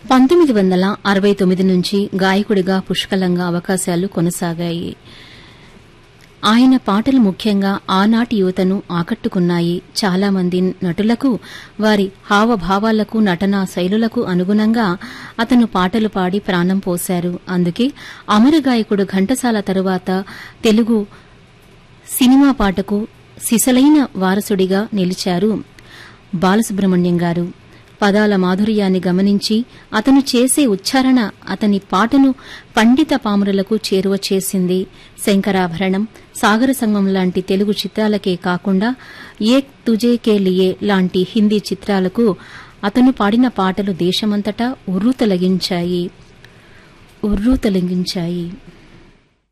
పంతొమ్మిది వందల అరవై తొమ్మిది నుంచి గాయకుడిగా పుష్కలంగా అవకాశాలు కొనసాగాయి ఆయన పాటలు ముఖ్యంగా ఆనాటి యువతను ఆకట్టుకున్నాయి చాలా మంది నటులకు వారి హావభావాలకు నటనా శైలులకు అనుగుణంగా అతను పాటలు పాడి ప్రాణం పోశారు అందుకే అమర గాయకుడు ఘంటసాల తరువాత తెలుగు సినిమా పాటకు సిసలైన వారసుడిగా నిలిచారు బాలసుబ్రహ్మణ్యం గారు పదాల మాధుర్యాన్ని గమనించి అతను చేసే ఉచ్చారణ అతని పాటను పండిత పామురులకు చేరువ చేసింది శంకరాభరణం సాగర సంగం లాంటి తెలుగు చిత్రాలకే కాకుండా ఏక్ తుజే కే లియే లాంటి హిందీ చిత్రాలకు అతను పాడిన పాటలు దేశమంతటా ఉర్రూతలగించాయి ఉర్రూతలగించాయి